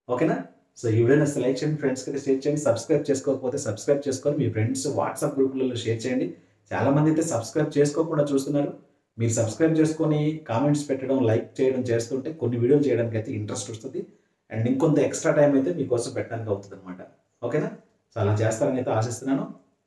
ఓకేనా సో ఈ వీడియో నచ్చితే లైక్ చేయండి ఫ్రెండ్స్కి అయితే షేర్ చేయండి సబ్స్క్రైబ్ చేసుకోకపోతే సబ్స్క్రైబ్ చేసుకొని మీ ఫ్రెండ్స్ వాట్సాప్ గ్రూపులలో షేర్ చేయండి చాలా మంది అయితే సబ్స్క్రైబ్ చేసుకోకుండా చూస్తున్నారు మీరు సబ్స్క్రైబ్ చేసుకొని కామెంట్స్ పెట్టడం లైక్ చేయడం చేస్తుంటే కొన్ని వీడియోలు చేయడానికి అయితే ఇంట్రెస్ట్ వస్తుంది అండ్ ఇంకొంత ఎక్స్ట్రా టైం అయితే మీకోసం పెట్టడానికి అవుతుంది అనమాట ఓకేనా సో అలా చేస్తారని అయితే ఆశిస్తున్నాను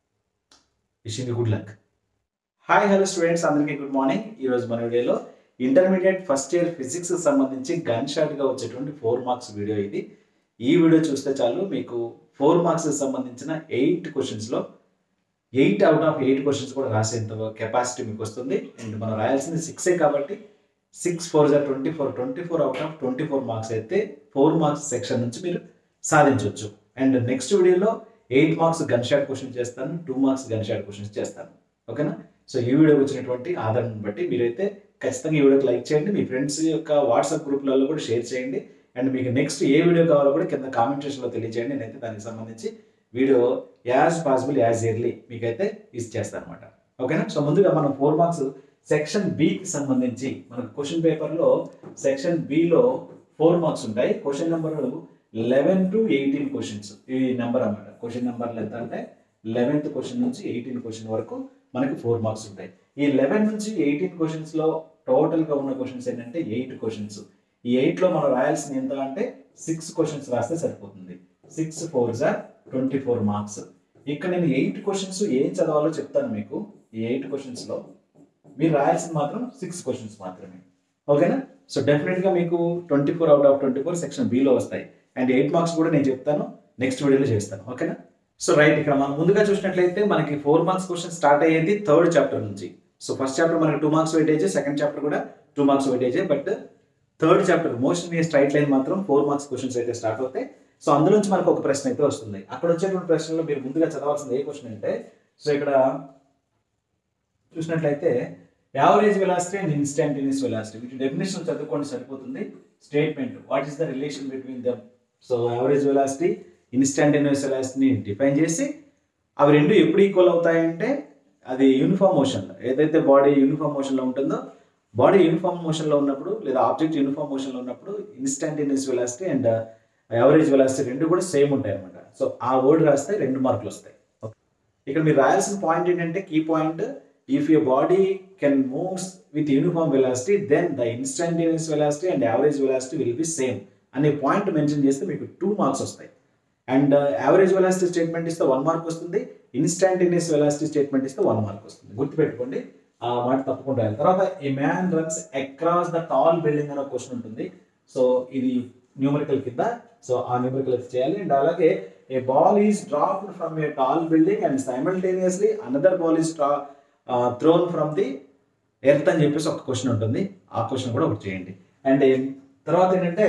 wishing good luck hi hello students అందరికీ గుడ్ మార్నింగ్ ఈరోజు మన వీడియోలో ఇంటర్మీడియట్ ఫస్ట్ ఇయర్ ఫిజిక్స్ సంబంధించి గన్ షాట్గా వచ్చేటువంటి ఫోర్ మార్క్స్ వీడియో ఇది ఈ వీడియో చూస్తే చాలు మీకు ఫోర్ మార్క్స్ సంబంధించిన ఎయిట్ క్వశ్చన్స్లో eight out of eight questions కూడా రాసేంత కెపాసిటీ మీకు వస్తుంది అండ్ మనం రాయాల్సింది సిక్సే కాబట్టి సిక్స్ ఫోర్ జా twenty four twenty four out of twenty four marks అయితే ఫోర్ మార్క్స్ సెక్షన్ నుంచి మీరు సాధించవచ్చు అండ్ నెక్స్ట్ వీడియోలో eight marks gun shot question చేస్తాను two marks gun shot questions చేస్తాను ఓకేనా సో ఈ వీడియోకి వచ్చినటువంటి ఆదరణను బట్టి మీరైతే ఖచ్చితంగా ఈ వీడియోకి లైక్ చేయండి మీ ఫ్రెండ్స్ యొక్క వాట్సాప్ గ్రూప్లలో కూడా షేర్ చేయండి అండ్ మీకు నెక్స్ట్ ఏ వీడియో కావాలో కూడా కింద కామెంట్ సెక్షన్లో తెలియజేయండి నేనైతే దానికి సంబంధించి video as possible as early మీకైతే ఇచ్చేస్తాను అనమాట ఓకేనా సో ముందుగా మనం ఫోర్ మార్క్స్ సెక్షన్ బికి సంబంధించి మనకు క్వశ్చన్ పేపర్లో సెక్షన్ బిలో ఫోర్ మార్క్స్ ఉంటాయి question number eleven to eighteen questions ఈ నెంబర్ అన్నమాట క్వశ్చన్ నెంబర్లు ఎంత అంటే లెవెన్త్ క్వశ్చన్ నుంచి ఎయిటీన్ క్వశ్చన్ వరకు మనకి ఫోర్ మార్క్స్ ఉంటాయి ఈ లెవెన్ నుంచి ఎయిటీన్ క్వశ్చన్స్లో టోటల్గా ఉన్న క్వశ్చన్స్ ఏంటంటే ఎయిట్ క్వశ్చన్స్ ఈ ఎయిట్లో మనం రాయాల్సింది ఎంత అంటే సిక్స్ క్వశ్చన్స్ రాస్తే సరిపోతుంది సిక్స్ ఫోర్ జార్ ట్వంటీ ఫోర్ మార్క్స్ ఇక్కడ నేను ఎయిట్ క్వశ్చన్స్ ఏం చదవాలో చెప్తాను మీకు ఈ ఎయిట్ క్వశ్చన్స్లో మీరు రాయాల్సింది మాత్రం సిక్స్ క్వశ్చన్స్ మాత్రమే ఓకేనా సో డెఫినెట్గా మీకు twenty four out of twenty four section below వస్తాయి అండ్ ఎయిట్ మార్క్స్ కూడా నేను చెప్తాను నెక్స్ట్ వీడియోలో చేస్తాను ఓకేనా సో రైట్ ఇక్కడ మనం ముందుగా చూసినట్లయితే మనకి ఫోర్ మార్క్స్ క్వశ్చన్ స్టార్ట్ అయ్యేది థర్డ్ చాప్టర్ నుంచి సో ఫస్ట్ చాప్టర్ మనకి two marks weightage second chapter కూడా two marks weightage but third chapter motion a straight line మాత్రం ఫోర్ మార్క్స్ క్వశ్చన్స్ అయితే స్టార్ట్ అవుతాయి సో అందులోంచి మనకు ఒక ప్రశ్న అయితే వస్తుంది అక్కడ వచ్చేటువంటి ప్రశ్నలో మీరు ముందుగా చదవాల్సింది ఏ క్వశ్చన్ అంటే సో ఇక్కడ చూసినట్లయితే average velocity and instantaneous velocity వీటి డెఫినేషన్ చదువుకోండి సరిపోతుంది statement what is the relation between them so average velocity instantaneous velocity define చేసి అవి రెండు ఎప్పుడు ఈక్వల్ అవుతాయంటే అది యూనిఫామ్ మోషన్లో ఏదైతే బాడీ యూనిఫామ్ మోషన్లో ఉంటుందో బాడీ యూనిఫామ్ మోషన్లో ఉన్నప్పుడు లేదా ఆబ్జెక్ట్ యూనిఫామ్ మోషన్లో ఉన్నప్పుడు instantaneous velocity and average velocity రెండు కూడా సేమ్ ఉంటాయి అనమాట సో ఆ వర్డ్ రాస్తే రెండు మార్కులు వస్తాయి ఇక్కడ మీరు రాయాల్సిన పాయింట్ ఏంటంటే key point if you body can moves with uniform velocity then the instantaneous velocity and average velocity will be same అనే పాయింట్ మెన్షన్ చేస్తే మీకు టూ మార్క్స్ వస్తాయి అండ్ యావరేజ్ వెలాసిటీ స్టేట్మెంట్ ఇస్తే వన్ మార్క్ వస్తుంది instantaneous velocity statement ఇస్తే one mark వస్తుంది గుర్తుపెట్టుకోండి ఆ మాట తప్పకుండా రాయాలి తర్వాత ఈ man runs across the tall building అనే క్వశ్చన్ ఉంటుంది సో ఇది న్యూమరికల్ కింద సో ఆ న్యూమరికల్ చేయాలి అండ్ అలాగే a ball is dropped from a tall building and simultaneously another ball is thrown from the earth అని చెప్పేసి ఒక క్వశ్చన్ ఉంటుంది ఆ క్వశ్చన్ కూడా ఒకటి చేయండి అండ్ తర్వాత ఏంటంటే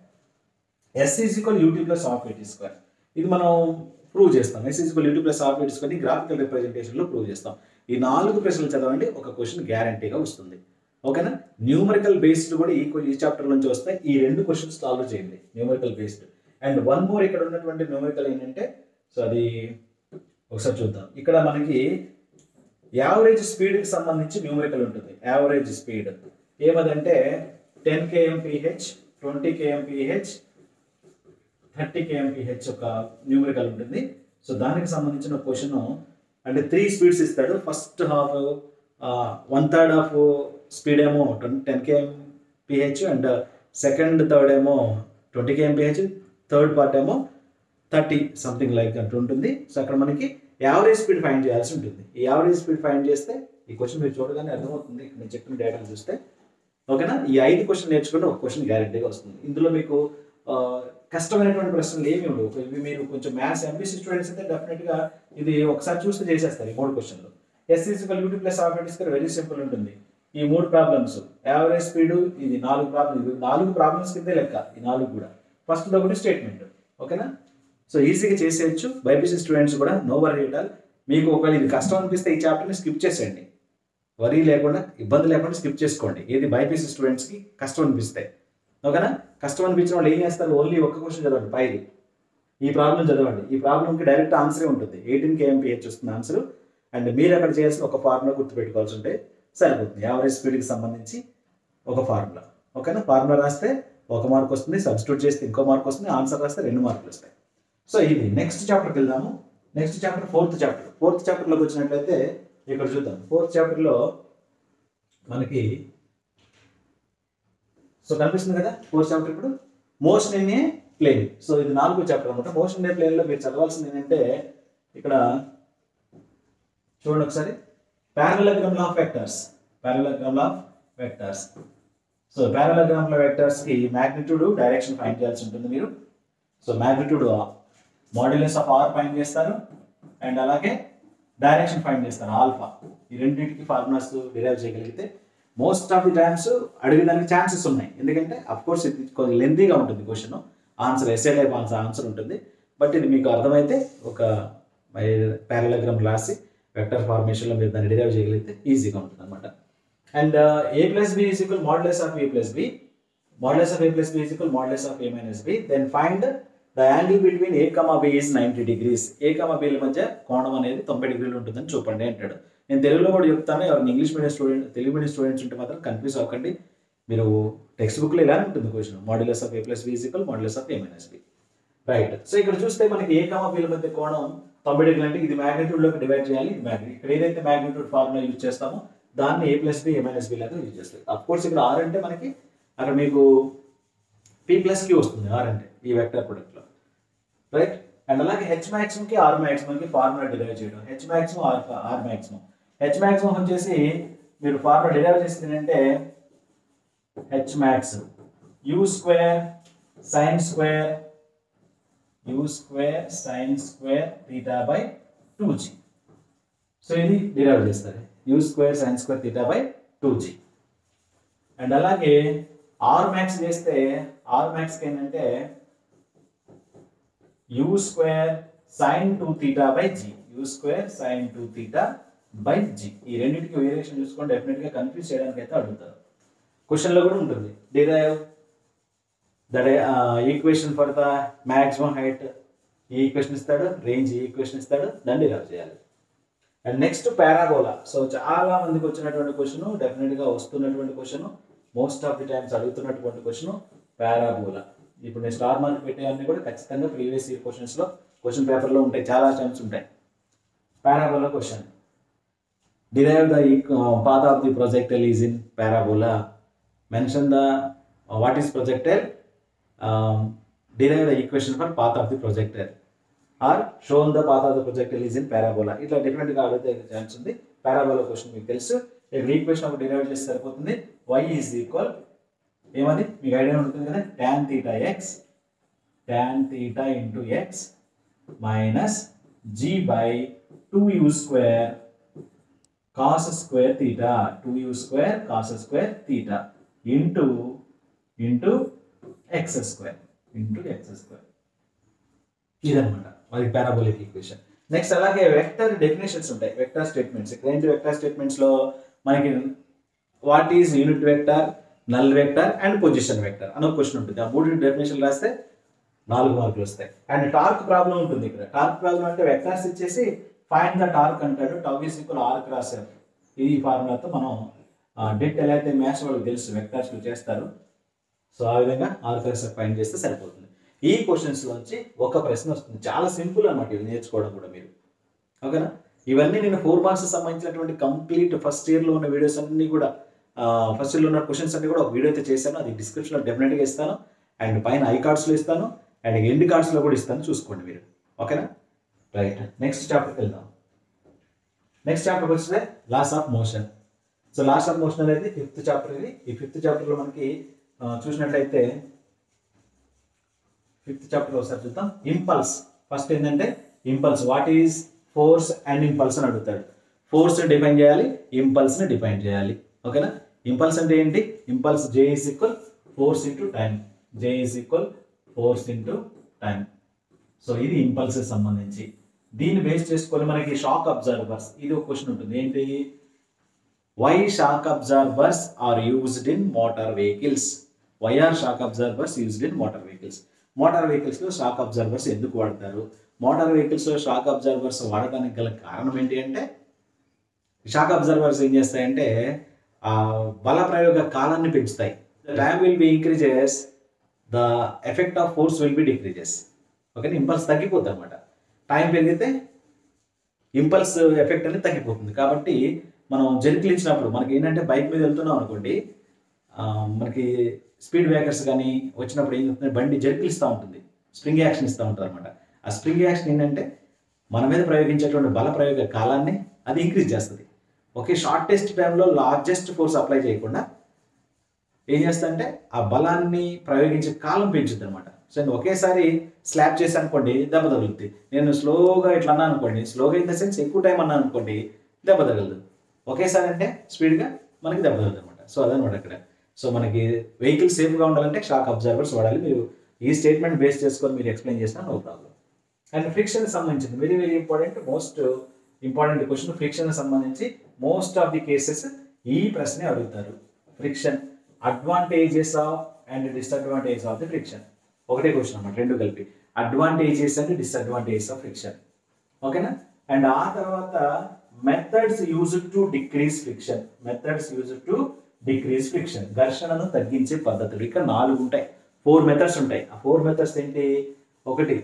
S equal UT plus half AT square ఇది మనం ప్రూవ్ చేస్తాం S equal UT plus half AT square graphical రిప్రజెంటేషన్లో ప్రూవ్ చేస్తాం ఈ నాలుగు ప్రశ్నలు చదవండి ఒక క్వశ్చన్ గ్యారంటీగా వస్తుంది ఓకేనా న్యూమరికల్ బేస్డ్ కూడా ఈ ఈ చాప్టర్ నుంచి వస్తాయి ఈ రెండు క్వశ్చన్స్ సాల్వ్ చేయండి numerical based and one more ఇక్కడ ఉన్నటువంటి న్యూమరికల్ ఏంటంటే సో అది ఒకసారి చూద్దాం ఇక్కడ మనకి యావరేజ్ స్పీడ్కి సంబంధించి న్యూమరికల్ ఉంటుంది యావరేజ్ స్పీడ్ ఏమదంటే ten KMPH twenty KMPH thirty KMPH ఒక న్యూమరికల్ ఉంటుంది సో దానికి సంబంధించిన క్వశ్చన్ అంటే త్రీ స్పీడ్స్ ఇస్తాడు first half one third of speed ఏమో ten KM PH and second third ఏమో twenty KM PH third part ఏమో థర్టీ సంథింగ్ లైక్ అట్లా ఉంటుంది సో అక్కడ మనకి యావరేజ్ స్పీడ్ ఫైండ్ చేయాల్సి ఉంటుంది ఈ యావరేజ్ స్పీడ్ ఫైండ్ చేస్తే ఈ క్వశ్చన్ మీరు చూడగానే అర్థమవుతుంది ఇక్కడ నేను చెప్పిన డేటాను చూస్తే ఓకేనా ఈ ఐదు క్వశ్చన్ నేర్చుకుంటే ఒక క్వశ్చన్ గ్యారెంటీగా వస్తుంది ఇందులో మీకు కష్టమైనటువంటి ప్రశ్నలు ఏమి ఉండవు ఇవి మీరు కొంచెం మ్యాథ్స్ ఎంపీసీ స్టూడెంట్స్ అయితే డెఫినెట్గా ఇది ఒకసారి చూస్తే చేసేస్తారు ఈ మూడు క్వశ్చన్లు S equal UT plus half very simple ఉంటుంది ఈ మూడు ప్రాబ్లమ్స్ యావరేజ్ స్పీడ్ ఇది నాలుగు ప్రాబ్లమ్ ఇది నాలుగు ప్రాబ్లమ్స్ కిందే లెక్క ఈ నాలుగు కూడా ఫస్ట్ ఒకటి స్టేట్మెంట్ ఓకేనా సో ఈజీగా చేసేయచ్చు బైపీసీ స్టూడెంట్స్ కూడా నో వరీ ఎటాల్ మీకు ఒకవేళ ఇది కష్టం అనిపిస్తే ఈ చాప్టర్ని స్కిప్ చేసేయండి వరీ లేకుండా ఇబ్బంది లేకుండా స్కిప్ చేసుకోండి ఏది బైపీసీ స్టూడెంట్స్కి కష్టం అనిపిస్తే ఓకేనా కష్టం అనిపించిన వాళ్ళు ఏం చేస్తారు ఓన్లీ ఒక్క క్వశ్చన్ చదవండి పైది ఈ ప్రాబ్లం చదవండి ఈ ప్రాబ్లంకి డైరెక్ట్ ఆన్సరే ఉంటుంది ఎయిటీన్ కేఎంపీహెచ్ వస్తుంది ఆన్సర్ అండ్ మీరు అక్కడ చేయాల్సిన ఒక ఫార్ములా గుర్తుపెట్టుకోవాల్సి ఉంటే సరిపోతుంది యావరేజ్ స్పీడ్కి సంబంధించి ఒక ఫార్ములా ఓకేనా ఫార్ములా రాస్తే ఒక మార్క్ వస్తుంది సబ్స్టిట్యూట్ చేస్తే ఇంకో మార్క్ వస్తుంది ఆన్సర్ రాస్తే రెండు మార్కులు వస్తాయి సో ఇది నెక్స్ట్ చాప్టర్కి వెళ్దాము next chapter fourth chapter fourth చాప్టర్లోకి వచ్చినట్లయితే ఇక్కడ చూద్దాం ఫోర్త్ చాప్టర్లో మనకి సో కనిపిస్తుంది కదా ఫోర్త్ చాప్టర్ ఇప్పుడు motion in a plane so ఇది నాలుగో చాప్టర్ అనమాట మోషన్ ఇన్ ఏ ప్లేన్లో మీరు చదవాల్సింది ఏంటంటే ఇక్కడ చూడండి ఒకసారి parallelogram of vectors parallelogram of vectors so parallelogram vectors కి మ్యాగ్నిట్యూడ్ డైరెక్షన్ ఫైండ్ చేయాల్సి ఉంటుంది మీరు so magnitude modulus of R find చేస్తారు అండ్ అలాగే డైరెక్షన్ ఫైండ్ చేస్తారు ఆల్ఫా ఈ రెండింటికి ఫార్ములాస్ డిరైవ్ చేయగలిగితే మోస్ట్ ఆఫ్ ది టైమ్స్ అడిగడానికి ఛాన్సెస్ ఉన్నాయి ఎందుకంటే అఫ్ కోర్స్ ఇది కొంచెం లెంతీగా ఉంటుంది question answer SA type answer answer ఉంటుంది బట్ ఇది మీకు అర్థమైతే ఒక ప్యారలగ్రామ్ రాసి వెక్టర్ ఫార్మేషన్లో మీరు దాన్ని డిరైవ్ చేయగలిగితే ఈజీగా ఉంటుంది అనమాట and A plus B is equal modulus of A plus B modulus of A plus B is equal modulus of A minus B then find the angle between A comma B is ninety degrees A comma బిల మధ్య కోణం అనేది తొంభై డిగ్రీలు ఉంటుందని చూపండి అంటాడు నేను తెలుగులో కూడా చెప్తాను ఎవరిని English medium student Telugu medium students ఉంటే మాత్రం కన్ఫ్యూజ్ అవ్వకండి మీరు టెక్స్ట్ బుక్లో ఇలానే ఉంటుంది question modulus of A plus B is equal modulus of A minus B right so ఇక్కడ చూస్తే మనకి ఏ కమా బిల మధ్య కోణం తొంభై డిగ్రీలు అంటే ఇది magnitude లోకి డివైడ్ చేయాలి ఇది మ్యాగ్నిట్యూడ్ ఇక్కడ ఏదైతే మ్యాగ్నిట్యూడ్ ఫార్ములా యూజ్ చేస్తామో దాన్ని A plus B A minus B లాగా యూజ్ చేస్తాం అఫ్ కోర్స్ ఇక్కడ ఆర్ అంటే మనకి అక్కడ మీకు పి ప్లస్ క్యూ వస్తుంది ఆర్ అంటే ఈ వెక్టర్ ప్రొడక్ట్లో రైట్ అండ్ అలాగే హెచ్ కి ఆర్ కి ఫార్ములా డిరైవ్ చేయడం H maximum R R maximum H maximum వచ్చేసి మీరు ఫార్ములా డిరైవ్ చేసింది ఏంటంటే H max u square sine square u square sine square theta by two g so ఇది డిరైవ్ చేస్తారు u square sine square theta by two g and అలాగే R max చేస్తే R మ్యాక్స్కి ఏంటంటే u square sine two theta by g u square sine two theta by g ఈ రెండింటికి variation చూసుకొని డెఫినెట్గా కన్ఫ్యూజ్ చేయడానికి అయితే అడుగుతారు క్వశ్చన్లో కూడా ఉంటుంది derive that equation for the maximum height ఈ ఈక్వేషన్ ఇస్తాడు రేంజ్ ఈ ఈక్వేషన్ ఇస్తాడు దాన్ని డిరైవ్ చేయాలి అండ్ నెక్స్ట్ పారాబోలా సో చాలా మందికి వచ్చినటువంటి క్వశ్చన్ డెఫినెట్గా వస్తున్నటువంటి question most of the times అడుగుతున్నటువంటి క్వశ్చన్ పారాబోలా ఇప్పుడు నేను స్టార్ మార్క్ పెట్టేవన్నీ కూడా ఖచ్చితంగా ప్రీవియస్ ఇయర్ క్వశ్చన్స్లో క్వశ్చన్ పేపర్లో ఉంటాయి చాలా టైమ్స్ ఉంటాయి parabola question derive the path of the projectile is in parabola mention the what is projectile derive the equation for path of the projectile or shown the path of the projectile is in parabola ఇట్లా డిఫరెంట్గా అడిగితే chance ఉంది parabola question మీకు తెలుసు ఇక్కడ equation ఒకటి derive చేస్తే సరిపోతుంది వై ఈజ్ ఈక్వల్ ఏమది మీకు ఐడియా ఉంటుంది కదా tan theta x tan theta into x minus g by two u square cos square theta two u square cos square theta into into x square into x square ఇదనమాట అది parabolic equation next అలాగే vector definitions ఉంటాయి vector statements ఇక్కడ ఏంటి vector statements లో మనకి what is unit vector null vector and position vector అని ఒక క్వశ్చన్ ఉంటుంది ఆ మూడు డెఫినేషన్ రాస్తే నాలుగు మార్కులు వస్తాయి అండ్ టార్క్ ప్రాబ్లం ఉంటుంది ఇక్కడ టార్క్ ప్రాబ్లం అంటే వెక్టర్స్ ఇచ్చేసి ఫైండ్ ద టార్క్ అంటాడు tau is equal R cross F ఈ ఫార్ములాతో మనం డెట్ ఎలా అయితే మ్యాథ్స్ వాళ్ళకి తెలుసు వెక్టర్స్ చేస్తారు సో ఆ విధంగా ఆర్ క్రాస్ ఎఫ్ ఫైండ్ చేస్తే సరిపోతుంది ఈ క్వశ్చన్స్ లోంచి ఒక ప్రశ్న వస్తుంది చాలా సింపుల్ అన్నమాట ఇది నేర్చుకోవడం కూడా మీరు ఓకేనా ఇవన్నీ నేను ఫోర్ మార్క్స్ సంబంధించినటువంటి కంప్లీట్ ఫస్ట్ ఇయర్లో ఉన్న వీడియోస్ అన్ని కూడా ఫస్ట్ ఇయర్లో ఉన్న క్వశ్చన్స్ అన్ని కూడా ఒక వీడియో అయితే చేశాను అది డిస్క్రిప్షన్లో డెఫినెట్గా ఇస్తాను అండ్ పైన ఐ కార్డ్స్లో ఇస్తాను అండ్ ఎండ్ కార్డ్స్లో కూడా ఇస్తాను చూసుకోండి మీరు ఓకేనా రైట్ నెక్స్ట్ చాప్టర్కి వెళ్దాం నెక్స్ట్ చాప్టర్కి వచ్చితే laws of motion so laws of motion అనేది ఫిఫ్త్ చాప్టర్ ఇది ఈ ఫిఫ్త్ చాప్టర్లో మనకి ఆ, చూసినట్లయితే ఫిఫ్త్ చాప్టర్ ఒకసారి చూద్దాం ఇంపల్స్ ఫస్ట్ ఏంటంటే impulse what is force and impulse అని అడుగుతాడు ఫోర్స్ డిఫైన్ చేయాలి ఇంపల్స్ ని డిఫైన్ చేయాలి ఓకేనా ఇంపల్స్ అంటే ఏంటి impulse J is equal force into time J is equal force into time so ఇది ఇంపల్స్ సంబంధించి దీన్ని బేస్ చేసుకొని మనకి షాక్ అబ్జర్వర్స్ ఇది ఒక క్వశ్చన్ ఉంటుంది ఏంటి why shock absorbers are used in motor vehicles why are shock absorbers used in motor vehicles motor vehicles లో షాక్ అబ్జర్వర్స్ ఎందుకు వాడతారు మోటార్ వెహికల్స్ లో షాక్ అబ్జర్వర్స్ వాడటానికి గల కారణం ఏంటి అంటే షాక్ అబ్జర్వర్స్ ఏం చేస్తాయంటే ఆ బల ప్రయోగ కాలాన్ని పెంచుతాయి time will be increases the effect of force will be decreases ఓకేనా ఇంపల్స్ తగ్గిపోద్ది అనమాట టైం పెరిగితే ఇంపల్స్ ఎఫెక్ట్ అనేది తగ్గిపోతుంది కాబట్టి మనం జర్కిలించినప్పుడు మనకి ఏంటంటే బైక్ మీద వెళ్తున్నాం అనుకోండి ఆ, మనకి స్పీడ్ బ్రేకర్స్ కానీ వచ్చినప్పుడు ఏం చేస్తుంది బండి జర్కిలిస్తూ ఉంటుంది స్ప్రింగ్ యాక్షన్ ఇస్తూ ఉంటుంది అనమాట ఆ స్ప్రింగ్ యాక్షన్ ఏంటంటే మన మీద ప్రయోగించేటువంటి బల ప్రయోగ కాలాన్ని అది ఇంక్రీజ్ చేస్తుంది ఒకే షార్టెస్ట్ టైంలో లార్జెస్ట్ ఫోర్స్ అప్లై చేయకుండా ఏం చేస్తుందంటే ఆ బలాన్ని ప్రయోగించే కాలం పెంచుద్ది అనమాట సో నేను ఒకేసారి స్లాప్ చేసి అనుకోండి దెబ్బ తగులుద్ది నేను స్లోగా ఇట్లా అన్నాను అనుకోండి స్లోగా ఇన్ ద సెన్స్ ఎక్కువ టైం అన్నాను అనుకోండి దెబ్బ తగలదు ఒకేసారి అంటే స్పీడ్గా మనకి దెబ్బ తగలదు అనమాట సో అదనమాట అక్కడ సో మనకి వెహికల్ సేఫ్గా ఉండాలంటే షాక్ అబ్జర్వర్స్ వాడాలి మీరు ఈ స్టేట్మెంట్ బేస్ చేసుకొని మీరు ఎక్స్ప్లెయిన్ చేసినా నో ప్రాబ్లం అండ్ ఫ్రిక్షన్ సంబంధించింది very very important most important question friction సంబంధించి మోస్ట్ ఆఫ్ ది కేసెస్ ఈ ప్రశ్నే అడుగుతారు friction advantages of and disadvantages of the friction ఒకటే క్వశ్చన్ అన్నమాట రెండు కలిపి advantages and disadvantages of friction ఓకేనా అండ్ ఆ తర్వాత methods use to decrease friction methods use to decrease friction ఘర్షణను తగ్గించే పద్ధతులు ఇక్కడ నాలుగు ఉంటాయి ఫోర్ మెథడ్స్ ఉంటాయి ఆ ఫోర్ మెథడ్స్ ఏంటి ఒకటి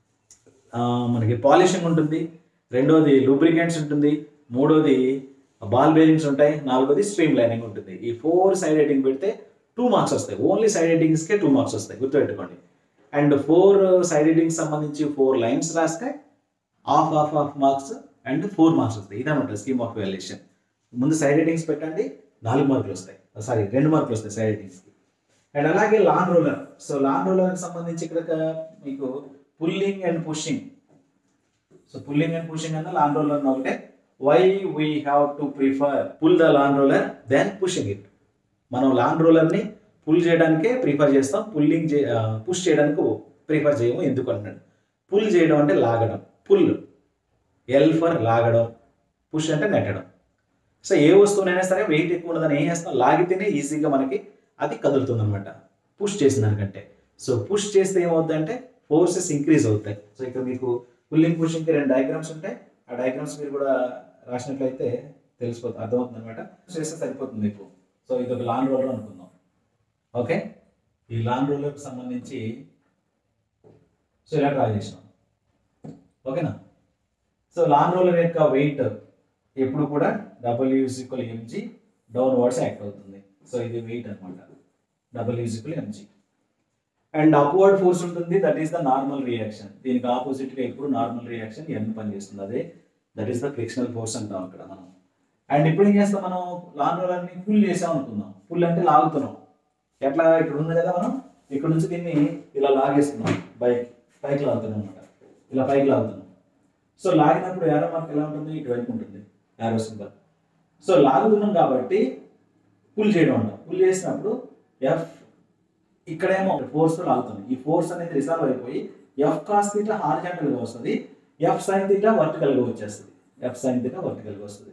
ఆ, మనకి పాలిషింగ్ ఉంటుంది రెండోది లూబ్రికెంట్స్ ఉంటుంది మూడోది బాల్ బేరింగ్స్ ఉంటాయి నాలుగోది స్ట్రీమ్ లైనింగ్ ఉంటుంది ఈ ఫోర్ సైడ్ ఎడిటింగ్ పెడితే టూ మార్క్స్ వస్తాయి ఓన్లీ సైడ్ ఎడిటింగ్స్కే టూ మార్క్స్ వస్తాయి గుర్తుపెట్టుకోండి అండ్ ఫోర్ సైడ్ ఎడిటింగ్ సంబంధించి ఫోర్ లైన్స్ రాస్తే half half half marks and four marks వస్తాయి ఇదన్నమాట స్కీమ్ ఆఫ్ వాల్యుయేషన్ ముందు సైడ్ ఎడిటింగ్స్ పెట్టండి నాలుగు మార్కులు వస్తాయి సారీ రెండు మార్కులు వస్తాయి సైడ్ ఎడిటింగ్స్కి అండ్ అలాగే లాంగ్ రోలర్ సో లాంగ్ రోలర్కి సంబంధించి ఇక్కడ మీకు pulling and pushing so pulling and pushing అన్న లాంగ్ రోలర్ ఒకటే why we have to prefer pull the long roller then pushing it మనం లాంగ్ రోలర్ని పుల్ చేయడానికే ప్రిఫర్ చేస్తాం పుల్లింగ్ చే పుష్ చేయడానికి ప్రిఫర్ చేయము ఎందుకు అన్నాడు పుల్ చేయడం అంటే లాగడం పుల్ ఎల్ ఫర్ లాగడం పుష్ అంటే నెట్టడం సో ఏ వస్తువునైనా సరే వెయిట్ ఎక్కువ ఉన్నదని ఏం చేస్తాం లాగితేనే ఈజీగా మనకి అది కదులుతుంది అనమాట పుష్ చేసిన దానికంటే సో పుష్ చేస్తే ఏమవుతుందంటే ఫోర్సెస్ ఇంక్రీజ్ అవుతాయి సో ఇక్కడ మీకు పుల్లింగ్ పుషింగ్కి రెండు డయాగ్రామ్స్ ఉంటాయి ఆ డయాగ్రామ్స్ మీరు కూడా రాసినట్లయితే తెలిసిపోతుంది అర్థమవుతుంది అనమాట చేస్తే సరిపోతుంది మీకు సో ఇది ఒక లాంగ్ రోలర్ అనుకుందాం ఓకే ఈ లాంగ్ రోలర్కి సంబంధించి సో ఇలా డ్రా చేసినాం ఓకేనా సో లాంగ్ రోలర్ యొక్క వెయిట్ ఎప్పుడు కూడా double equal mg downwards act అవుతుంది సో ఇది వెయిట్ అనమాట double equal mg and upward force ఉంటుంది that is the normal reaction దీనికి ఆపోజిట్ గా ఎప్పుడు నార్మల్ రియాక్షన్ ఎన్ పనిచేస్తుంది అదే that is the frictional force అంటాం అక్కడ మనం అండ్ ఇప్పుడు ఏం చేస్తాం మనం లాంగ్ రోలర్ ని పుల్ చేసాం అనుకుందాం పుల్ అంటే లాగుతున్నాం ఎట్లా ఇక్కడ ఉంది కదా మనం ఇక్కడ నుంచి దీన్ని ఇలా లాగేస్తున్నాం బైక్ పైకి లాగుతున్నాం అనమాట ఇలా పైకి లాగుతున్నాం సో లాగినప్పుడు ఏరో మార్క్ ఎలా ఉంటుంది ఇటువైపు ఉంటుంది యారో సింబల్ సో లాగుతున్నాం కాబట్టి పుల్ చేయడం అంట పుల్ చేసినప్పుడు ఎఫ్ ఇక్కడేమో ఫోర్స్ తో లాగుతుంది ఈ ఫోర్స్ అనేది రిసాల్వ్ అయిపోయి ఎఫ్ కాస్ తీటా హారిజాంటల్ గా వస్తుంది ఎఫ్ సైన్ తీటా వర్టికల్ గా వచ్చేస్తుంది ఎఫ్ సైన్ తీటా వర్టికల్ గా వస్తుంది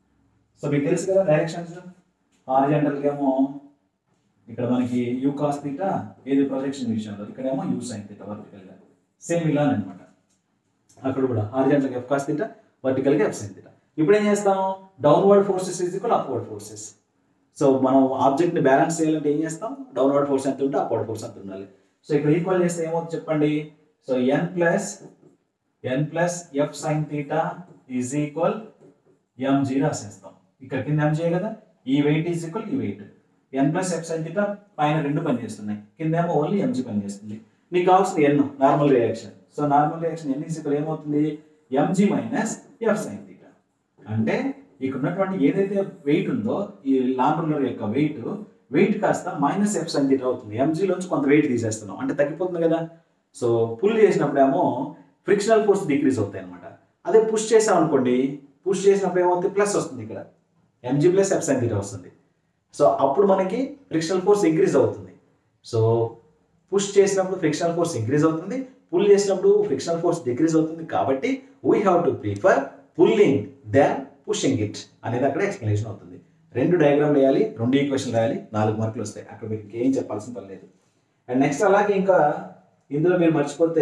సో మీకు తెలుసు కదా డైరెక్షన్స్ హారిజాంటల్ గా ఏమో ఇక్కడ మనకి యూ కాస్ తీటా ఏది ప్రొజెక్షన్ విషయంలో ఇక్కడేమో యూ సైన్ తీటా వర్టికల్ గా సేమ్ ఇలానే అనమాట అక్కడ కూడా horizontal F cos theta vertical గా ఎఫ్ సైన్ తీటా ఇప్పుడు ఏం చేస్తాం downward forces is equal upward forces so మనం ఆబ్జెక్ట్ ని బ్యాలెన్స్ చేయాలంటే ఏం చేస్తాం డౌన్వర్డ్ ఫోర్స్ ఎంత ఉంటే అప్వర్డ్ ఫోర్స్ ఎంత ఉండాలి సో ఇక్కడ ఈక్వల్ చేస్తే ఏమవుతుంది చెప్పండి so N plus N plus F sine theta is equal mg రాసేస్తాం ఇక్కడ కింద ఎంజీ కదా ఈ వెయిట్ ఈజ్ ఈక్వల్ ఈ weight N plus F sine theta పైన రెండు పనిచేస్తున్నాయి కింద ఏమో ఓన్లీ ఎంజీ పనిచేస్తుంది నీకు కావాల్సిన N normal reaction so normal reaction N is equal ఏమవుతుంది mg minus F sine theta అంటే ఇక్కడ ఉన్నటువంటి ఏదైతే వెయిట్ ఉందో ఈ లాంగ్ రూలర్ యొక్క వెయిట్ వెయిట్ కాస్త మైనస్ ఎఫ్ సైన్ తీటా అవుతుంది ఎంజీలోంచి కొంత వెయిట్ తీసేస్తున్నాం అంటే తగ్గిపోతుంది కదా సో పుల్ చేసినప్పుడేమో ఫ్రిక్షనల్ ఫోర్స్ డిక్రీజ్ అవుతాయి అనమాట అదే పుష్ చేసాం అనుకోండి పుష్ చేసినప్పుడు ఏమవుతుంది ప్లస్ వస్తుంది ఇక్కడ mg plus F sine theta వస్తుంది సో అప్పుడు మనకి ఫ్రిక్షనల్ ఫోర్స్ ఇంక్రీజ్ అవుతుంది సో పుష్ చేసినప్పుడు ఫ్రిక్షనల్ ఫోర్స్ ఇంక్రీజ్ అవుతుంది పుల్ చేసినప్పుడు ఫ్రిక్షనల్ ఫోర్స్ డిక్రీజ్ అవుతుంది కాబట్టి we have to prefer pulling then pushing it అనేది అక్కడ ఎక్స్ప్లెనేషన్ అవుతుంది రెండు డయాగ్రామ్ వేయాలి రెండు ఈక్వేషన్ రాయాలి నాలుగు మార్కులు వస్తాయి అక్కడ మీకు ఇంకేం చెప్పాల్సిన పని లేదు అండ్ నెక్స్ట్ అలాగే ఇంకా ఇందులో మీరు మర్చిపోతే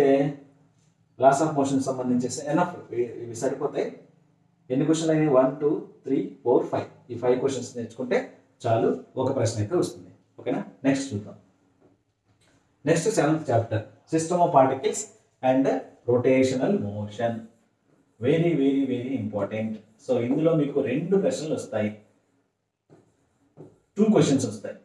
లాస్ ఆఫ్ మోషన్ సంబంధించేసి ఎనఫ్ ఇవి సరిపోతాయి ఎన్ని క్వశ్చన్లు అయినాయి one two three four five ఈ ఫైవ్ క్వశ్చన్స్ నేర్చుకుంటే చాలు ఒక ప్రశ్న అయితే వస్తుంది ఓకేనా నెక్స్ట్ చూద్దాం next seventh chapter system of particles and rotational motion very very very important so ఇందులో మీకు రెండు ప్రశ్నలు వస్తాయి టూ క్వశ్చన్స్ వస్తాయి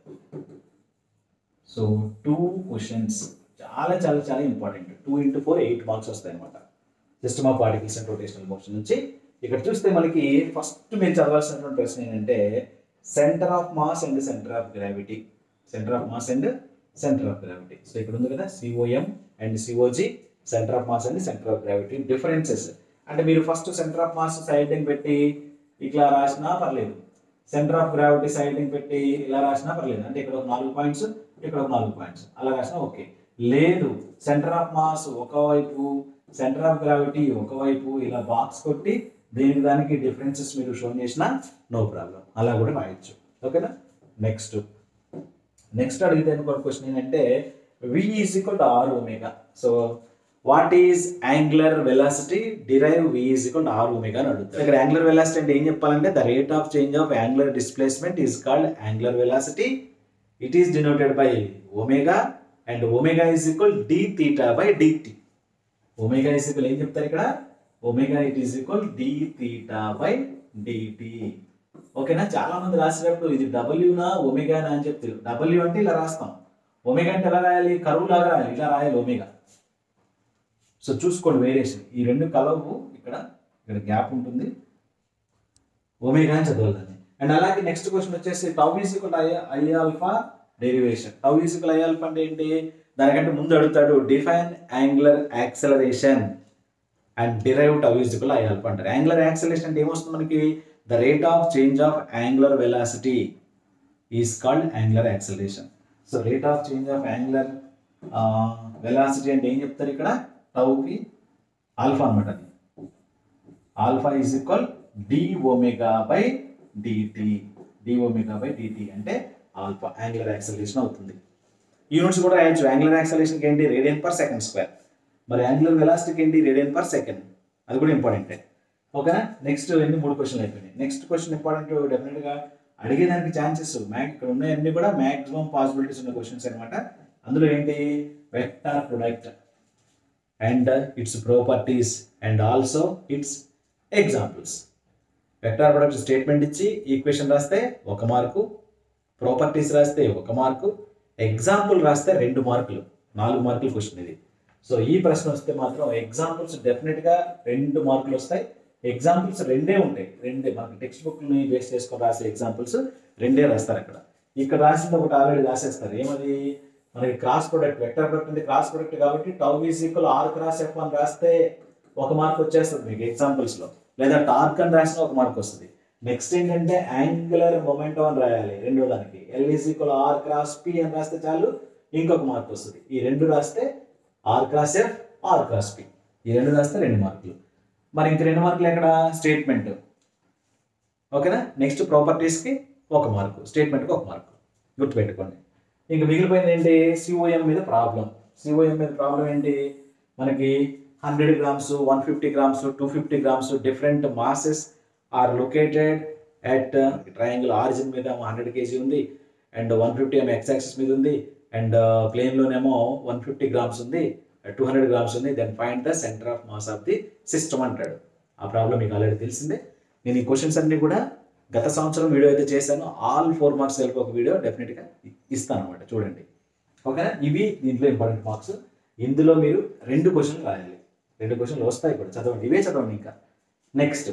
సో టూ క్వశ్చన్స్ చాలా చాలా చాలా important two into four eight marks వస్తాయి అనమాట system of particles and rotational motion నుంచి ఇక్కడ చూస్తే మనకి ఫస్ట్ మీరు చదవాల్సినటువంటి ప్రశ్న ఏంటంటే centre of mass and centre of gravity centre of mass and centre of gravity so ఇక్కడ ఉంది కదా COM and COG centre of mass and centre of gravity differences అంటే మీరు first centre of mass side పెట్టి ఇట్లా రాసినా పర్లేదు centre of gravity side పెట్టి ఇలా రాసినా పర్లేదు అంటే ఇక్కడ ఒక నాలుగు పాయింట్స్ ఇక్కడ ఒక నాలుగు పాయింట్స్ అలా రాసినా ఓకే లేదు సెంటర్ ఆఫ్ మాస్ ఒకవైపు సెంటర్ ఆఫ్ గ్రావిటీ ఒకవైపు ఇలా బాక్స్ కొట్టి దేనికి దానికి డిఫరెన్సెస్ మీరు షో చేసినా నో ప్రాబ్లం అలా కూడా రాయొచ్చు ఓకేనా నెక్స్ట్ నెక్స్ట్ అడిగితే ఇంకో క్వశ్చన్ ఏంటంటే V is equal to R omega so what is angular velocity derive V is equal to R omega అని అడుగుతారు ఇక్కడ యాంగులర్ వెలాసిటీ అంటే ఏం చెప్పాలంటే the rate of change of angular displacement is called angular velocity it is denoted by omega and omega is equal d theta by dt omega is equal ఏం చెప్తారు ఇక్కడ omega it is equal d theta by dt ఓకేనా చాలా మంది రాసేటప్పుడు ఇది డబ్ల్యూనా ఒమేగానా అని చెప్తారు డబ్ల్యూ అంటే ఇలా రాస్తాం ఒమేగా అంటే ఎలా రాయాలి కరువు లాగా రాయాలి ఇలా రాయాలి ఒమేగా సో చూసుకోండి వేరియేషన్ ఈ రెండు కలవు ఇక్కడ ఇక్కడ గ్యాప్ ఉంటుంది ఒమేగా అని చదవాలి దాన్ని అండ్ అలాగే నెక్స్ట్ క్వశ్చన్ వచ్చేసి tau equal I alpha derivation tau equal I alpha అంటే ఏంటి దానికంటే ముందు అడుగుతాడు define angular acceleration and derive tau equal I alpha అంటారు యాంగులర్ యాక్సలరేషన్ అంటే ఏమొస్తుంది మనకి the rate of change of angular velocity is called angular acceleration so rate of change of angular velocity అంటే ఏం చెప్తారు ఇక్కడ టౌకి ఆల్ఫా అనమాట అది alpha is equal d omega by dt D omega by dt అంటే ఆల్ఫా యాంగులర్ యాక్సలరేషన్ అవుతుంది units కూడా రాయొచ్చు యాంగులర్ యాక్సలరేషన్కి ఏంటి రేడియన్ పర్ సెకండ్ స్క్వేర్ మరి యాంగులర్ వెలాసిటీకి ఏంటి రేడియన్ పర్ సెకండ్ అది కూడా ఇంపార్టెంటే ఓకేనా నెక్స్ట్ ఎన్ని మూడు క్వశ్చన్లు అయిపోయినాయి నెక్స్ట్ క్వశ్చన్ ఇంపార్టెంట్ డెఫినెట్గా అడిగేదానికి ఛాన్సెస్ మ్యాక్ ఇక్కడ ఉన్నాయన్నీ కూడా మ్యాక్సిమం పాసిబిలిటీస్ ఉన్న క్వశ్చన్స్ అనమాట అందులో ఏంటి vector product and its properties and also its examples vector product statement ఇచ్చి ఈక్వేషన్ రాస్తే ఒక మార్కు ప్రాపర్టీస్ రాస్తే ఒక మార్కు ఎగ్జాంపుల్ రాస్తే రెండు మార్కులు నాలుగు మార్కులు క్వశ్చన్ ఇది సో ఈ ప్రశ్న వస్తే మాత్రం ఎగ్జాంపుల్స్ డెఫినెట్గా రెండు మార్కులు వస్తాయి ఎగ్జాంపుల్స్ రెండే ఉంటాయి రెండే మనకి టెక్స్ట్ బుక్ని బేస్ చేసుకొని రాసే ఎగ్జాంపుల్స్ రెండే రాస్తారు అక్కడ ఇక్కడ రాసింది ఒకటి ఆల్రెడీ రాసేస్తారు ఏమది మనకి క్రాస్ ప్రొడక్ట్ వెక్టర్ ప్రొడక్ట్ ఉంది క్రాస్ ప్రొడక్ట్ కాబట్టి tau is equal R cross F అని రాస్తే ఒక మార్క్ వచ్చేస్తుంది మీకు ఎగ్జాంపుల్స్ లో లేదా టార్క్ అని రాసిన ఒక మార్క్ వస్తుంది నెక్స్ట్ ఏంటంటే యాంగులర్ మొమెంటం అని రాయాలి రెండో దానికి L is equal R cross P అని రాస్తే చాలు ఇంకొక మార్క్ వస్తుంది ఈ రెండు రాస్తే R cross F R cross P ఈ రెండు రాస్తే రెండు మార్కులు మరి ఇంక రెండు మార్కులు ఎక్కడ స్టేట్మెంట్ ఓకేనా నెక్స్ట్ ప్రాపర్టీస్కి ఒక మార్కు స్టేట్మెంట్కి ఒక మార్కు గుర్తుపెట్టుకోండి ఇంకా మిగిలిపోయింది ఏంటి సిఓఎం మీద ప్రాబ్లం సిఓఎం మీద ప్రాబ్లం ఏంటి మనకి hundred grams one fifty grams two fifty grams different masses are located at triangle origin మీద హండ్రెడ్ కేజీ ఉంది అండ్ వన్ ఫిఫ్టీ ఏమో ఎక్స్ యాక్సిస్ మీద ఉంది అండ్ ప్లేన్లోనేమో వన్ ఫిఫ్టీ గ్రామ్స్ ఉంది టూ హండ్రెడ్ గ్రామ్స్ ఉంది then find the centre of mass of the system అంటాడు ఆ ప్రాబ్లం మీకు ఆల్రెడీ తెలిసిందే నేను ఈ క్వశ్చన్స్ అన్ని కూడా గత సంవత్సరం వీడియో అయితే చేశాను ఆల్ ఫోర్ మార్క్స్ కలిపి ఒక వీడియో డెఫినెట్గా ఇస్తాను అనమాట చూడండి ఓకేనా ఇవి దీంట్లో ఇంపార్టెంట్ మార్క్స్ ఇందులో మీరు రెండు క్వశ్చన్లు రాయాలి రెండు క్వశ్చన్లు వస్తాయి కూడా చదవండి ఇవే చదవండి ఇంకా next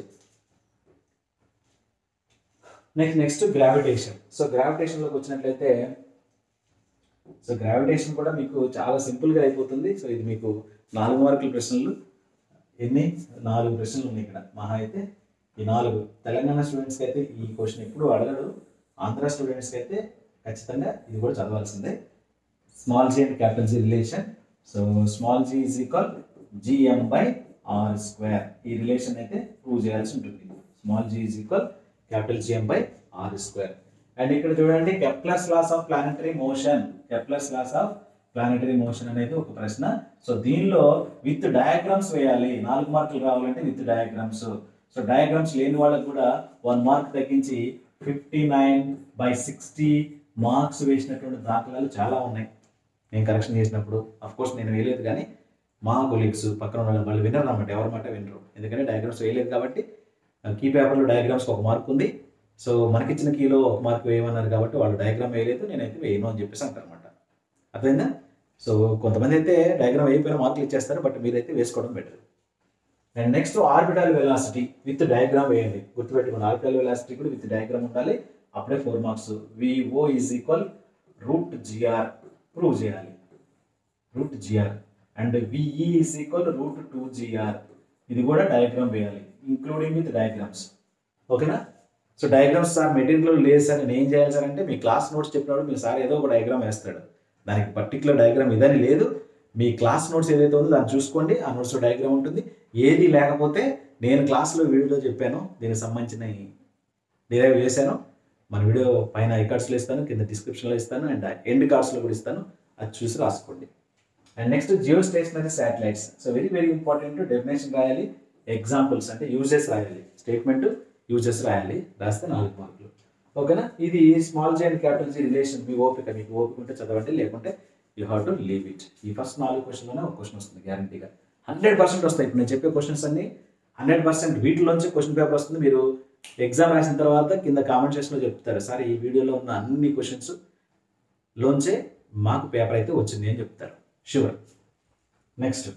next next gravitation so గ్రావిటేషన్లోకి వచ్చినట్లయితే సో గ్రావిటేషన్ కూడా మీకు చాలా సింపుల్గా అయిపోతుంది సో ఇది మీకు నాలుగు మార్కుల ప్రశ్నలు ఎన్ని నాలుగు ప్రశ్నలు ఉన్నాయి ఇక్కడ మహా అయితే ఈ నాలుగు తెలంగాణ స్టూడెంట్స్కి అయితే ఈ క్వశ్చన్ ఎప్పుడు అడగడు ఆంధ్ర స్టూడెంట్స్కి అయితే ఖచ్చితంగా ఇది కూడా చదవాల్సిందే small G and capital G relation so small G is equal GM by R square ఈ రిలేషన్ అయితే ప్రూవ్ చేయాల్సి ఉంటుంది small G is equal capital GM by R square and ఇక్కడ చూడండి Kepler's laws of planetary motion Kepler's laws of planetary motion అనేది ఒక ప్రశ్న so దీనిలో విత్ డయాగ్రామ్స్ వేయాలి నాలుగు మార్కులు రావాలంటే విత్ డయాగ్రామ్స్ సో డయాగ్రామ్స్ లేని వాళ్ళకి కూడా వన్ మార్క్ తగ్గించి fifty nine by sixty marks వేసినటువంటి దాఖలాలు చాలా ఉన్నాయి నేను కరెక్షన్ చేసినప్పుడు అఫ్ కోర్స్ నేను వేయలేదు కానీ మా కొలీగ్స్ పక్కన ఉన్న వాళ్ళు వినరు అన్నమాట ఎవరి మాట వినరు ఎందుకంటే డయాగ్రామ్స్ వేయలేదు కాబట్టి కీ పేపర్లో డయాగ్రామ్స్కి ఒక మార్క్ ఉంది సో మనకిచ్చిన కీలో ఒక మార్క్ వేయమన్నారు కాబట్టి వాళ్ళు డయాగ్రామ్ వేయలేదు నేనైతే వేయను అని చెప్పేసి అంటారు అనమాట అర్థమైందా సో కొంతమంది అయితే డయాగ్రామ్ వేయకపోయినా మార్కులు ఇచ్చేస్తారు బట్ మీరైతే వేసుకోవడం better and next orbital velocity with diagram వేయండి గుర్తుపెట్టుకోండి ఆర్బిటల్ వెలాసిటీ కూడా విత్ డయాగ్రామ్ ఉండాలి అప్పుడే four marks VO is equal root GR prove చేయాలి root GR and VE is equal root two GR ఇది కూడా డయాగ్రామ్ వేయాలి ఇంక్లూడింగ్ విత్ డయాగ్రామ్స్ ఓకేనా సో డయాగ్రామ్స్ సార్ మెటీరియల్ లేదు సార్ నేను ఏం చేయాలి సార్ అంటే మీ క్లాస్ నోట్స్ చెప్పినప్పుడు మీ సార్ ఏదో ఒక డయాగ్రామ్ వేస్తాడు దానికి పర్టికులర్ డయాగ్రామ్ ఇదని లేదు మీ క్లాస్ నోట్స్ ఏదైతే ఉందో దాన్ని చూసుకోండి ఆ నోట్స్ డయాగ్రామ్ ఉంటుంది ఏది లేకపోతే నేను క్లాస్లో వీడియోలో చెప్పాను దీనికి సంబంధించిన డిరైవ్ చేశాను మన వీడియో పైన ఐకార్డ్స్లో ఇస్తాను కింద డిస్క్రిప్షన్లో ఇస్తాను అండ్ ఎండ్ కార్డ్స్లో కూడా ఇస్తాను అది చూసి రాసుకోండి and next geostationary satellites so very very important definition రాయాలి ఎగ్జాంపుల్స్ అంటే యూజెస్ రాయాలి స్టేట్మెంట్ యూజెస్ రాయాలి రాస్తే నాలుగు మార్కులు ఓకేనా ఇది small G and capital G relation మీ ఓపిక మీకు ఓపిక ఉంటే చదవండి లేకుంటే you have to leave it ఈ ఫస్ట్ నాలుగు క్వశ్చన్లోనే ఒక క్వశ్చన్ వస్తుంది గ్యారంటీగా హండ్రెడ్ పర్సెంట్ వస్తాయి ఇప్పుడు నేను చెప్పే క్వశ్చన్స్ అన్ని హండ్రెడ్ పర్సెంట్ వీటిలోంచి క్వశ్చన్ పేపర్ వస్తుంది మీరు ఎగ్జామ్ రాసిన తర్వాత కింద కామెంట్ సెక్షన్లో చెప్తారు సార్ ఈ వీడియోలో ఉన్న అన్ని క్వశ్చన్స్ లోంచే మాకు పేపర్ అయితే వచ్చింది అని చెప్తారు sure next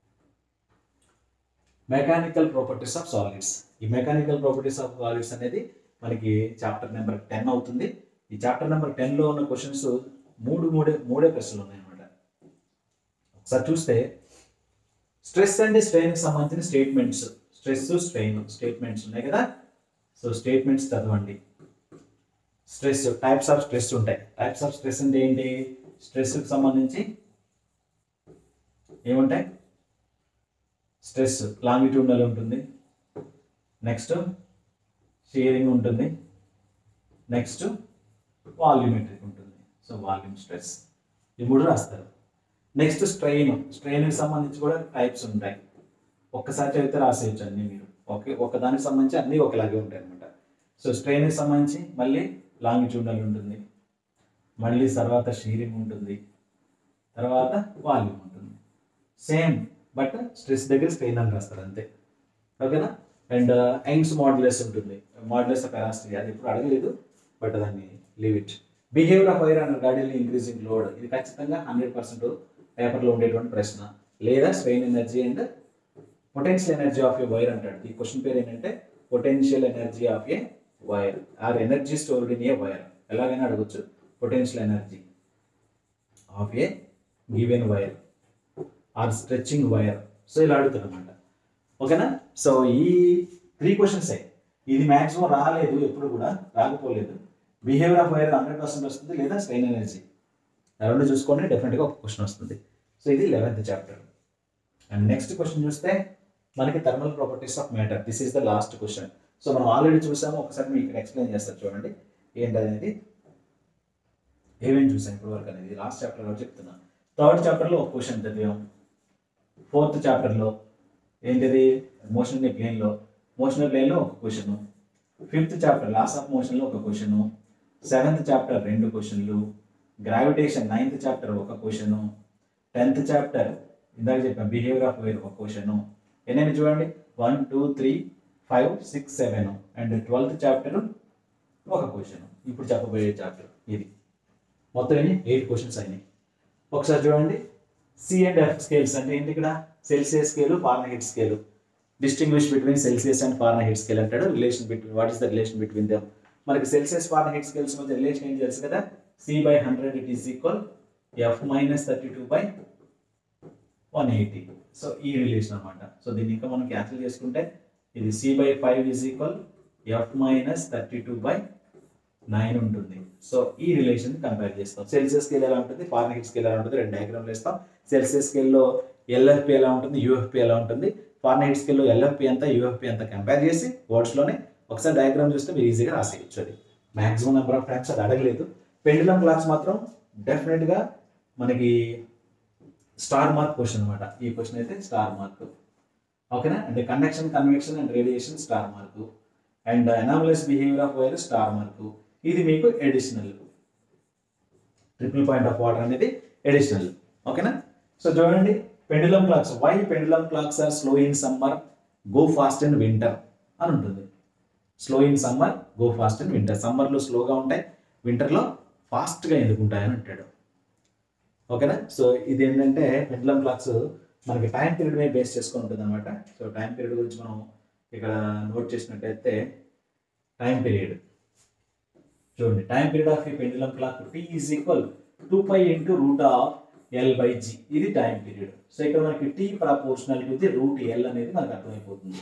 mechanical properties of solids ఈ మెకానికల్ ప్రాపర్టీస్ ఆఫ్ సాలిడ్స్ అనేది మనకి చాప్టర్ నెంబర్ టెన్ అవుతుంది ఈ చాప్టర్ నెంబర్ టెన్లో ఉన్న క్వశ్చన్స్ మూడు మూడే మూడే ప్రశ్నలు ఉన్నాయన్నమాట ఒకసారి చూస్తే స్ట్రెస్ అండ్ స్ట్రెయిన్కి సంబంధించిన స్టేట్మెంట్స్ స్ట్రెస్ స్ట్రెయిన్ స్టేట్మెంట్స్ ఉన్నాయి కదా సో స్టేట్మెంట్స్ చదవండి స్ట్రెస్ టైప్స్ ఆఫ్ స్ట్రెస్ ఉంటాయి టైప్స్ ఆఫ్ స్ట్రెస్ అంటే ఏంటి స్ట్రెస్కి సంబంధించి ఏముంటాయి స్ట్రెస్ లాంగిట్యూడల్ ఉంటుంది నెక్స్ట్ షేరింగ్ ఉంటుంది నెక్స్ట్ వాల్యూమెట్రిక్ ఉంటుంది సో వాల్యూమ్ స్ట్రెస్ ఈ మూడు రాస్తారు నెక్స్ట్ స్ట్రెయిన్ స్ట్రెయిన్కి సంబంధించి కూడా టైప్స్ ఉంటాయి ఒక్కసారి చదివితే రాసేయచ్చు అన్ని మీరు ఒకే ఒకదానికి సంబంధించి అన్నీ ఒకలాగే ఉంటాయి అనమాట సో స్ట్రెయిన్కి సంబంధించి మళ్ళీ లాంగిట్యూడల్ ఉంటుంది మళ్ళీ తర్వాత షీరింగ్ ఉంటుంది తర్వాత వాల్యూమ్ ఉంటుంది సేమ్ బట్ స్ట్రెస్ దగ్గర స్ట్రెయిన్ అని రాస్తారు అంతే ఓకేనా అండ్ యంగ్స్ మాడ్యులస్ ఉంటుంది మాడ్యులస్ ఆఫ్ ఎలాస్టిక్ అది ఇప్పుడు అడగలేదు బట్ దాన్ని leave it behaviour of wire and గాడీలో ఇంక్రీజింగ్ లోడ్ ఇది ఖచ్చితంగా హండ్రెడ్ పర్సెంట్ పేపర్లో ఉండేటువంటి ప్రశ్న లేదా strain energy and potential energy of a wire అంటాడు ఈ క్వశ్చన్ పేరు ఏంటంటే potential energy of a wire or energy stored in a wire ఎలాగైనా అడగచ్చు potential energy of a given wire or stretching wire so ఇలా అడుగుతారనమాట ఓకేనా సో ఈ త్రీ క్వశ్చన్స్ ఇది మ్యాక్సిమం రాలేదు ఎప్పుడు కూడా రాకపోలేదు behaviour of wire hundred percent వస్తుంది లేదా స్ట్రెయిన్ ఎనర్జీ రెండు చూసుకొని డెఫినెట్గా ఒక క్వశ్చన్ వస్తుంది సో ఇది eleventh chapter and next question చూస్తే మనకి thermal properties of matter this is the last question so మనం ఆల్రెడీ చూసాము ఒకసారి మీకు ఇక్కడ ఎక్స్ప్లెయిన్ చేస్తారు చూడండి ఏంటనేది ఏమేమి చూసాం ఇప్పుడు వరకు అనేది లాస్ట్ చాప్టర్లో చెప్తున్నా థర్డ్ చాప్టర్లో ఒక క్వశ్చన్ చదివాం ఫోర్త్ చాప్టర్లో ఏంటిది మోషన్ ప్లేన్లో మోషన్ ప్లేన్లో ఒక question fifth chapter laws of మోషన్లో ఒక క్వశ్చన్ సెవెంత్ చాప్టర్ రెండు క్వశ్చన్లు గ్రావిటేషన్ నైన్త్ చాప్టర్ ఒక క్వశ్చన్ టెన్త్ చాప్టర్ ఇందాక చెప్పాను బిహేవియర్ ఆఫ్ వైర్ ఒక క్వశ్చన్ ఎన్నైనా చూడండి one two three five six seven and twelfth chapter ఒక క్వశ్చన్ ఇప్పుడు చెప్పబోయే చాప్టర్ ఇది మొత్తం ఎన్ని ఎయిట్ క్వశ్చన్స్ అయినాయి ఒకసారి చూడండి సి అండ్ ఎఫ్ స్కేల్స్ అంటే ఏంటి ఇక్కడ Celsius scale Fahrenheit scale distinguish between Celsius and Fahrenheit scale అంటాడు relation between what is the relation between them మనకి సెల్సియస్ ఫారెన్హీట్ స్కేల్స్ మధ్య రిలేషన్ ఏంటి తెలుసు కదా C by hundred it is equal F minus thirty two by one eighty so ఈ relation అనమాట సో దీన్ని ఇంకా మనం క్యాన్సిల్ చేసుకుంటే ఇది C by five is equal F minus thirty two by nine ఉంటుంది సో ఈ రిలేషన్ కంపేర్ చేస్తాం సెల్సియస్ స్కేల్ ఎలా ఉంటుంది ఫారెన్హీట్ స్కేల్ ఎలా ఉంటుంది రెండు డయాగ్రామ్లు వేస్తాం సెల్సియస్ స్కేల్లో ఎల్ఎఫ్పి ఎలా ఉంటుంది యూఎఫ్పి ఎలా ఉంటుంది ఫారెన్హీట్ స్కేల్లో ఎల్ఎఫ్పి అంతా యూఎఫ్పి అంతా కంపేర్ చేసి వర్డ్స్లోనే ఒకసారి డయాగ్రామ్ చూస్తే మీరు ఈజీగా రాసేయచ్చు అది మాక్సిమం నెంబర్ ఆఫ్ టైమ్స్ అది అడగలేదు పెండులం క్లాస్ మాత్రం డెఫినెట్గా మనకి స్టార్ మార్క్ క్వశ్చన్ అనమాట ఈ క్వశ్చన్ అయితే స్టార్ మార్క్ ఓకేనా అంటే conduction convection and radiation star mark and anomalous behaviour of wire star mark ఇది మీకు additional triple point of water అనేది ఎడిషనల్ ఓకేనా సో చూడండి pendulum clocks why pendulum clocks are slow in summer go fast in winter అని ఉంటుంది slow in summer go fast in winter సమ్మర్లో స్లోగా ఉంటాయి వింటర్లో ఫాస్ట్గా ఎందుకుంటాయని అంటాడు ఓకేనా సో ఇది ఏంటంటే పెండులం క్లాక్స్ మనకి టైం పీరియడ్ మీద బేస్ చేసుకొని ఉంటుంది అనమాట సో టైం పీరియడ్ గురించి మనం ఇక్కడ నోట్ చేసినట్టయితే టైం పీరియడ్ చూడండి టైం పీరియడ్ ఆఫ్ ఈ pendulum clock T is equal two pi into root of L by G ఇది టైం పీరియడ్ సో ఇక్కడ మనకి T proportional to the root L అనేది మనకు అర్థమైపోతుంది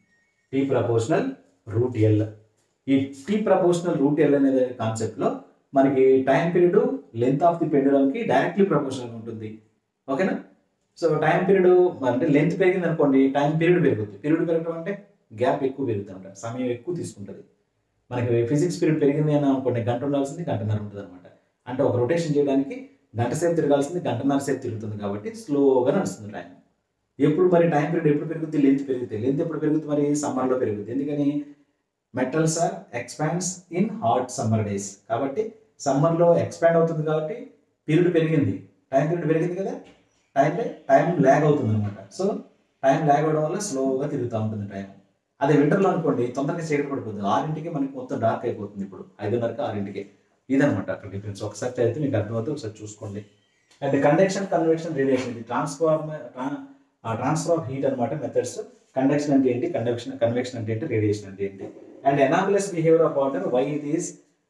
టీ ప్రపోర్షనల్ రూట్ ఎల్ ఈ T proportional root L అనేది కాన్సెప్ట్లో మనకి time period length of the పెండులంకి డైరెక్ట్లీ ప్రపోర్షనల్ ఉంటుంది ఓకేనా సో టైం పీరియడ్ అంటే లెంత్ పెరిగింది అనుకోండి టైం పీరియడ్ పెరుగుతుంది పీరియడ్ పెరగడం అంటే గ్యాప్ ఎక్కువ పెరుగుతుంది అనమాట సమయం ఎక్కువ తీసుకుంటుంది మనకి ఫిజిక్స్ పీరియడ్ పెరిగింది అని అనుకోండి గంట ఉండాల్సింది గంటన్నర ఉంటుంది అనమాట అంటే ఒక రొటేషన్ చేయడానికి గంట సేపు తిరగాల్సింది గంటన్నర సేపు తిరుగుతుంది కాబట్టి స్లోగా నడుస్తుంది టైం ఎప్పుడు మరి టైం పీరియడ్ ఎప్పుడు పెరుగుతుంది లెంత్ పెరుగుతుంది లెంత్ ఎప్పుడు పెరుగుతుంది మరి సమ్మర్లో పెరుగుతుంది ఎందుకని metals are expands in hot summer days కాబట్టి సమ్మర్లో ఎక్స్పాండ్ అవుతుంది కాబట్టి పీరియడ్ పెరిగింది టైం పీరియడ్ పెరిగింది కదా టైం టైం ల్యాగ్ అవుతుంది అనమాట సో టైం ల్యాగ్ అవడం వల్ల స్లోగా తిరుగుతూ ఉంటుంది టైం అదే వింటర్లో అనుకోండి తొందరగా చీకటి పడిపోతుంది ఆరింటికి మనకి మొత్తం డార్క్ అయిపోతుంది ఇప్పుడు ఐదున్నరకి ఆరింటికి ఇదనమాట అక్కడ డిఫరెన్స్ ఒకసారి చదివితే మీకు అర్థమవుతుంది ఒకసారి చూసుకోండి అండ్ కండక్షన్ కన్వెక్షన్ రేడియేషన్ ఇది ట్రాన్స్ఫార్మ్ ట్రాన్స్ఫర్ ఆఫ్ హీట్ అనమాట మెథడ్స్ కండక్షన్ అంటే ఏంటి కండక్షన్ కన్వెక్షన్ అంటే ఏంటి రేడియేషన్ అంటే ఏంటి and anomalous behaviour of water why it is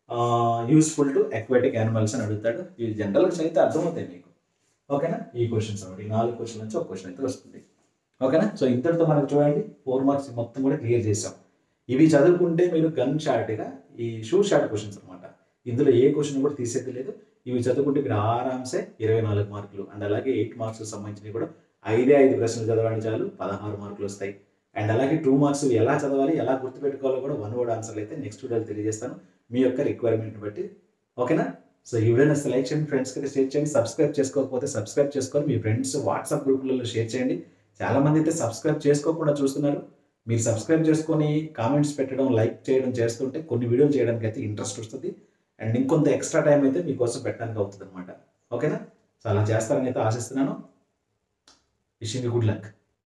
useful to aquatic animals అని అడుగుతాడు ఇవి జనరల్గా చదివితే అర్థమవుతాయి మీకు ఓకేనా ఈ క్వశ్చన్స్ అనమాట ఈ నాలుగు క్వశ్చన్ నుంచి ఒక క్వశ్చన్ అయితే వస్తుంది ఓకేనా సో ఇంతటితో మనకు చూడండి ఫోర్ మార్క్స్ మొత్తం కూడా క్లియర్ చేసాం ఇవి చదువుకుంటే మీరు గన్ షార్ట్గా ఈ షూ షార్ట్ క్వశ్చన్స్ అనమాట ఇందులో ఏ క్వశ్చన్ కూడా తీసేది లేదు ఇవి చదువుకుంటే మీరు ఆరామ్సే ఇరవై నాలుగు మార్కులు అండ్ అలాగే ఎయిట్ మార్క్స్ సంబంధించినవి కూడా ఐదే ఐదు ప్రశ్నలు చదవండి చాలు పదహారు మార్కులు వస్తాయి అండ్ అలాగే టూ మార్క్స్ ఎలా చదవాలి ఎలా గుర్తుపెట్టుకోవాలో కూడా వన్ వర్డ్ ఆన్సర్లు అయితే నెక్స్ట్ వీడియోలో తెలియజేస్తాను మీ యొక్క రిక్వైర్మెంట్ బట్టి ఓకేనా సో ఈ వీడియో నచ్చితే లైక్ చేయండి ఫ్రెండ్స్కి అయితే షేర్ చేయండి సబ్స్క్రైబ్ చేసుకోకపోతే సబ్స్క్రైబ్ చేసుకొని మీ ఫ్రెండ్స్ వాట్సాప్ గ్రూపులలో షేర్ చేయండి చాలా మంది అయితే సబ్స్క్రైబ్ చేసుకోకుండా చూస్తున్నారు మీరు సబ్స్క్రైబ్ చేసుకొని కామెంట్స్ పెట్టడం లైక్ చేయడం చేస్తుంటే కొన్ని వీడియోలు చేయడానికి అయితే ఇంట్రెస్ట్ వస్తుంది అండ్ ఇంకొంత ఎక్స్ట్రా టైం అయితే మీకోసం పెట్టడానికి అవుతుంది అనమాట ఓకేనా సో అలా చేస్తారని అయితే ఆశిస్తున్నాను విషింగ్ గుడ్ లక్